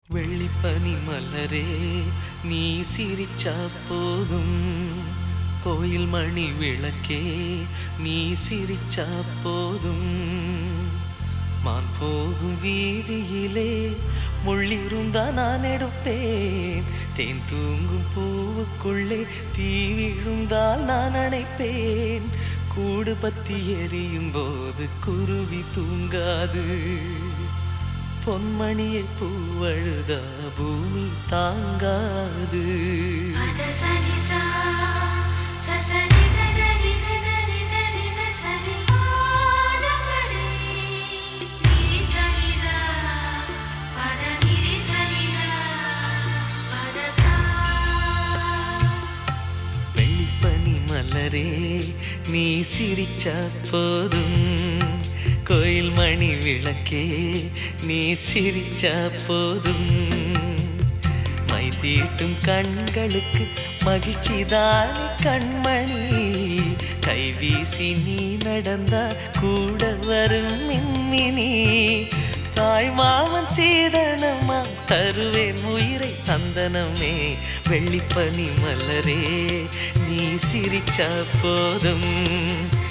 வெள்ளிப்பனி மலரே நீ சிரிச்சா போதும் கோயில் மணி விளக்கே நீ சிரிச்சா போதும் மான் போகும் வீதியிலே முள்ளிருந்தா நான் எடுப்பேன் தேன் தூங்கும் பூவுக்குள்ளே தீ விழுந்தால் நான் அணைப்பேன் கூடு பத்தி எரியும் போது குருவி தூங்காது பொன்மணியை பூவழுதா பூமி தாங்காது பத சரி சா சசரி தரி தரி தரி த சரி ஆனபடி நிரி சரி தா பத நிரி சரி தா பத சா வெள்ளிப்பனி மலரே நீ சிரிச்சா போதும் கோயில் மணி விளக்கே நீ சிரிச்சா போதும் மை தீட்டும் கண்களுக்கு மகிழ்ச்சிதானே கண்மணி கைவீசி நீ நடந்தா கூட வரும் மின்மினி தாய் மாமன் சீதனமா தருவேன் உயிரை சந்தனமே வெள்ளிப்பனி மலரே நீ சிரிச்சா போதும்